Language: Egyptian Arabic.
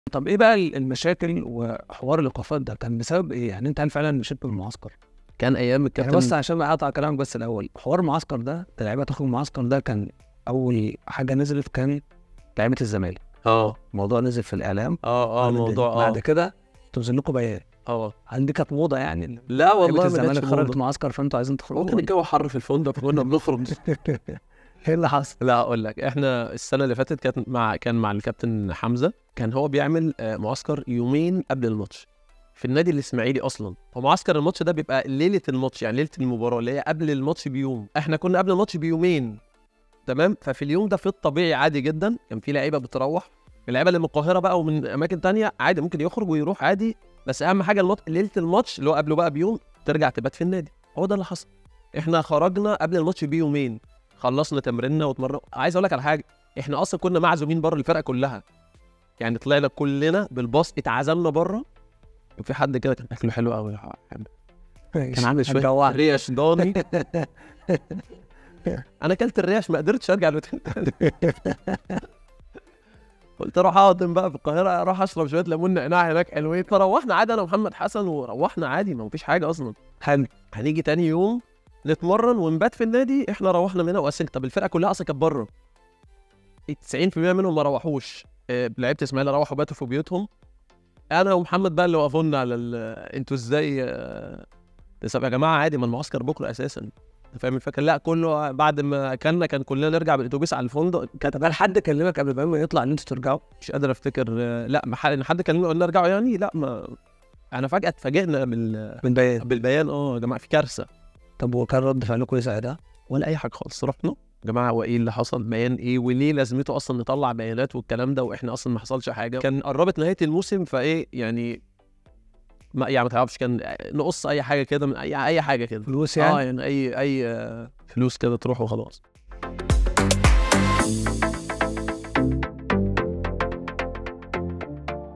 طب ايه بقى المشاكل وحوار الايقافات ده كان بسبب ايه؟ يعني انت هل فعلا مشيت بالمعسكر؟ كان ايام يعني الكابتن بس عشان ما اقطع كلامك بس الاول حوار المعسكر ده اللعيبه تخرج من المعسكر ده كان اول حاجه نزلت كان لعيبه الزمالك اه الموضوع نزل في الاعلام اه اه بعد- الموضوع بعد اه كده تنزل لكم بيان اه هل دي كانت موضه يعني إن لا والله لعيبه ما الزمالك كانتش خرجت موضة. معسكر فانتوا عايزين تخرجوا ممكن الجو حر في الفندق فكنا بنخرج ايه اللي حصل؟ لا اقول لك احنا السنه اللي فاتت كانت مع كان مع الكابتن حمزه كان هو بيعمل آه، معسكر يومين قبل الماتش في النادي الاسماعيلي اصلا هو معسكر الماتش ده بيبقى ليله الماتش يعني ليله المباراه اللي هي قبل الماتش بيوم احنا كنا قبل الماتش بيومين تمام ففي اليوم ده في الطبيعي عادي جدا كان في لعيبه بتروح اللعيبه اللي من القاهره بقى ومن اماكن تانية عادي ممكن يخرج ويروح عادي بس اهم حاجه الماتش ليله الماتش اللي هو قبله بقى بيوم ترجع تبات في النادي هو ده اللي حصل احنا خرجنا قبل الماتش بيومين خلصنا تمريننا واتمرن عايز اقول لك على حاجه احنا اصلا كنا معزومين بره الفرقه كلها يعني طلعنا كلنا بالباص اتعزمنا بره كان في حد كده كان اكله حلو قوي كان عامل شويه هتجوعني. ريش ضاني انا اكلت الريش ما قدرتش ارجع الاوتيل تاني. قلت اروح اقعد بقى في القاهره اروح اشرب شويه ليمون نعناع هناك حلوين فروحنا عادي انا ومحمد حسن وروحنا عادي ما فيش حاجه اصلا حلو هنيجي تاني يوم نتمرن ونبات في النادي احنا روحنا من هنا واصلا طب الفرقه كلها اصلا كانت بره 90% منهم ما روحوش آه، لعيبه اسماعيليه روحوا باتوا في بيوتهم انا ومحمد بقى اللي وقفونا على ال- انتوا ازاي آه، طب يا جماعه عادي ما المعسكر بكره اساسا أنت فاهم الفكره لا كله بعد ما اكلنا كان كلنا نرجع بالاتوبيس على الفندق كانت طب هل حد كلمك قبل ما يطلع ان انتوا ترجعوا؟ مش قادر افتكر آه، لا ما حد حد كلمنا قلنا نرجعوا يعني لا ما انا فجاه اتفاجئنا بال... من بيان بالبيان اه يا جماعه في كارثه طب وكان رد فعلكم ايه ساعتها؟ ولا اي حاجه خالص رحنا يا جماعه هو ايه اللي حصل بيان ايه وليه لازمته اصلا نطلع بيانات والكلام ده واحنا اصلا ما حصلش حاجه كان قربت نهايه الموسم فايه يعني ما يعني ما تعرفش كان نقص اي حاجه كده من اي اي حاجه كده فلوس اه يعني؟ يعني اي اي آه، فلوس كده تروح وخلاص